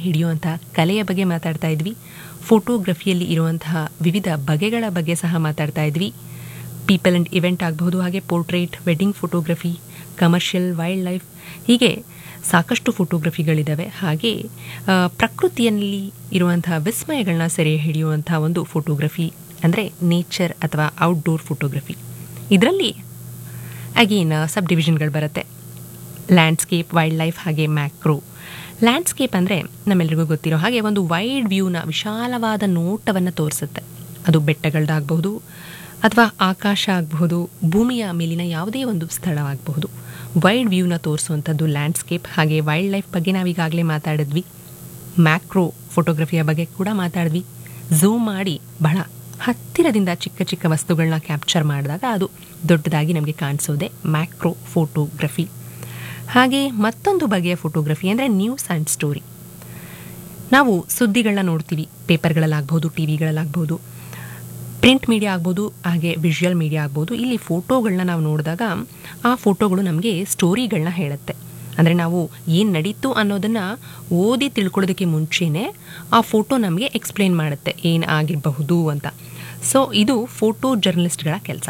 ಹಿಡಿಯುವಂತಹ ಕಲೆಯ ಬಗ್ಗೆ ಮಾತಾಡ್ತಾ ಇದ್ವಿ ಫೋಟೋಗ್ರಫಿಯಲ್ಲಿ ಇರುವಂತಹ ವಿವಿಧ ಬಗೆಗಳ ಬಗ್ಗೆ ಸಹ ಮಾತಾಡ್ತಾ ಇದ್ವಿ ಪೀಪಲ್ ಆ್ಯಂಡ್ ಇವೆಂಟ್ ಆಗಬಹುದು ಹಾಗೆ portrait wedding photography commercial wildlife ಹೀಗೆ ಸಾಕಷ್ಟು ಫೋಟೋಗ್ರಫಿಗಳಿದ್ದಾವೆ ಹಾಗೆ ಆ, ಪ್ರಕೃತಿಯಲ್ಲಿ ಇರುವಂತಹ ವಿಸ್ಮಯಗಳನ್ನ ಸೆರೆ ಹಿಡಿಯುವಂಥ ಒಂದು ಫೋಟೋಗ್ರಫಿ ಅಂದರೆ ನೇಚರ್ ಅಥವಾ ಔಟ್ಡೋರ್ ಫೋಟೋಗ್ರಫಿ ಇದರಲ್ಲಿ ಅಗೇನ್ ಸಬ್ ಡಿವಿಷನ್ಗಳು ಬರುತ್ತೆ ಲ್ಯಾಂಡ್ಸ್ಕೇಪ್ ವೈಲ್ಡ್ ಲೈಫ್ ಹಾಗೆ ಮ್ಯಾಕ್ರೋ ಲ್ಯಾಂಡ್ಸ್ಕೇಪ್ ಅಂದರೆ ನಮ್ಮೆಲ್ರಿಗೂ ಗೊತ್ತಿರೋ ಹಾಗೆ ಒಂದು ವೈಡ್ ವ್ಯೂನ ವಿಶಾಲವಾದ ನೋಟವನ್ನು ತೋರಿಸುತ್ತೆ ಅದು ಬೆಟ್ಟಗಳದ್ದಾಗಬಹುದು ಅಥವಾ ಆಕಾಶ ಆಗಬಹುದು ಭೂಮಿಯ ಮೇಲಿನ ಯಾವುದೇ ಒಂದು ಸ್ಥಳವಾಗಬಹುದು ವೈಡ್ ವ್ಯೂನ ತೋರಿಸುವಂಥದ್ದು ಲ್ಯಾಂಡ್ಸ್ಕೇಪ್ ಹಾಗೆ ವೈಲ್ಡ್ ಲೈಫ್ ಬಗ್ಗೆ ನಾವೀಗಾಗಲೇ ಮಾತಾಡಿದ್ವಿ ಮ್ಯಾಕ್ರೋ ಫೋಟೋಗ್ರಫಿಯ ಬಗ್ಗೆ ಕೂಡ ಮಾತಾಡಿದ್ವಿ ಝೂಮ್ ಮಾಡಿ ಬಹಳ ಹತ್ತಿರದಿಂದ ಚಿಕ್ಕ ಚಿಕ್ಕ ವಸ್ತುಗಳನ್ನ ಕ್ಯಾಪ್ಚರ್ ಮಾಡಿದಾಗ ಅದು ದೊಡ್ಡದಾಗಿ ನಮಗೆ ಕಾಣಿಸೋದೆ ಮ್ಯಾಕ್ರೋ ಫೋಟೋಗ್ರಫಿ ಹಾಗೆ ಮತ್ತೊಂದು ಬಗೆಯ ಫೋಟೋಗ್ರಫಿ ಅಂದರೆ ನ್ಯೂಸ್ ಆ್ಯಂಡ್ ಸ್ಟೋರಿ ನಾವು ಸುದ್ದಿಗಳನ್ನ ನೋಡ್ತೀವಿ ಪೇಪರ್ಗಳಲ್ಲಾಗ್ಬೋದು ಟಿ ವಿಗಳಲ್ಲಾಗ್ಬೋದು ಪ್ರಿಂಟ್ ಮೀಡಿಯಾ ಆಗ್ಬೋದು ಹಾಗೆ ವಿಜುವಲ್ ಮೀಡಿಯಾ ಆಗ್ಬೋದು ಇಲ್ಲಿ ಫೋಟೋಗಳನ್ನ ನಾವು ನೋಡಿದಾಗ ಆ ಫೋಟೋಗಳು ನಮಗೆ ಸ್ಟೋರಿಗಳನ್ನ ಹೇಳುತ್ತೆ ಅಂದರೆ ನಾವು ಏನು ನಡೀತು ಅನ್ನೋದನ್ನು ಓದಿ ತಿಳ್ಕೊಳ್ಳೋದಕ್ಕೆ ಮುಂಚೆನೇ ಆ ಫೋಟೋ ನಮಗೆ ಎಕ್ಸ್ಪ್ಲೇನ್ ಮಾಡುತ್ತೆ ಏನು ಆಗಿರಬಹುದು ಅಂತ ಸೊ ಇದು ಫೋಟೋ ಜರ್ನಲಿಸ್ಟ್ಗಳ ಕೆಲಸ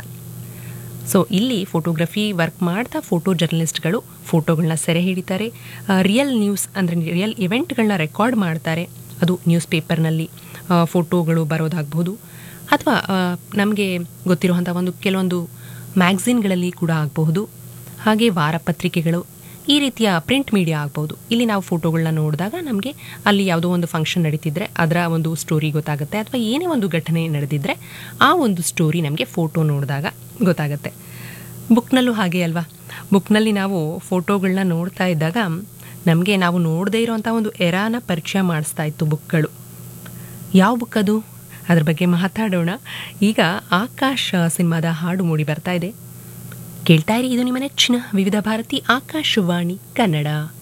ಸೊ ಇಲ್ಲಿ ಫೋಟೋಗ್ರಫಿ ವರ್ಕ್ ಮಾಡ್ತಾ ಫೋಟೋ ಜರ್ನಲಿಸ್ಟ್ಗಳು ಫೋಟೋಗಳನ್ನ ಸೆರೆ ಹಿಡಿತಾರೆ ರಿಯಲ್ ನ್ಯೂಸ್ ಅಂದರೆ ರಿಯಲ್ ಇವೆಂಟ್ಗಳನ್ನ ರೆಕಾರ್ಡ್ ಮಾಡ್ತಾರೆ ಅದು ನ್ಯೂಸ್ ಪೇಪರ್ನಲ್ಲಿ ಫೋಟೋಗಳು ಬರೋದಾಗ್ಬೋದು ಅಥವಾ ನಮಗೆ ಗೊತ್ತಿರುವಂಥ ಒಂದು ಕೆಲವೊಂದು ಮ್ಯಾಗ್ಝಿನ್ಗಳಲ್ಲಿ ಕೂಡ ಆಗಬಹುದು ಹಾಗೆ ವಾರಪತ್ರಿಕೆಗಳು ಈ ರೀತಿಯ ಪ್ರಿಂಟ್ ಮೀಡಿಯಾ ಆಗ್ಬೋದು ಇಲ್ಲಿ ನಾವು ಫೋಟೋಗಳನ್ನ ನೋಡಿದಾಗ ನಮಗೆ ಅಲ್ಲಿ ಯಾವುದೋ ಒಂದು ಫಂಕ್ಷನ್ ನಡೀತಿದ್ರೆ ಅದರ ಒಂದು ಸ್ಟೋರಿ ಗೊತ್ತಾಗುತ್ತೆ ಅಥವಾ ಏನೇ ಒಂದು ಘಟನೆ ನಡೆದಿದ್ರೆ ಆ ಒಂದು ಸ್ಟೋರಿ ನಮಗೆ ಫೋಟೋ ನೋಡಿದಾಗ ಗೊತ್ತಾಗುತ್ತೆ ಬುಕ್ನಲ್ಲೂ ಹಾಗೆ ಅಲ್ವಾ ಬುಕ್ನಲ್ಲಿ ನಾವು ಫೋಟೋಗಳನ್ನ ನೋಡ್ತಾ ಇದ್ದಾಗ ನಮಗೆ ನಾವು ನೋಡದೇ ಇರೋವಂಥ ಒಂದು ಎರಾನ ಪರಿಚಯ ಮಾಡಿಸ್ತಾ ಇತ್ತು ಬುಕ್ಗಳು ಯಾವ ಬುಕ್ ಅದು ಅದ್ರ ಬಗ್ಗೆ ಮಾತಾಡೋಣ ಈಗ ಆಕಾಶ ಸಿನಿಮಾದ ಹಾಡು ಮೂಡಿ ಬರ್ತಾ ಇದೆ ಕೇಳ್ತಾ ಇರಿ ಇದು ನಿಮ್ಮ ನೆಚ್ಚಿನ ವಿವಿಧ ಭಾರತಿ ಆಕಾಶವಾಣಿ ಕನ್ನಡ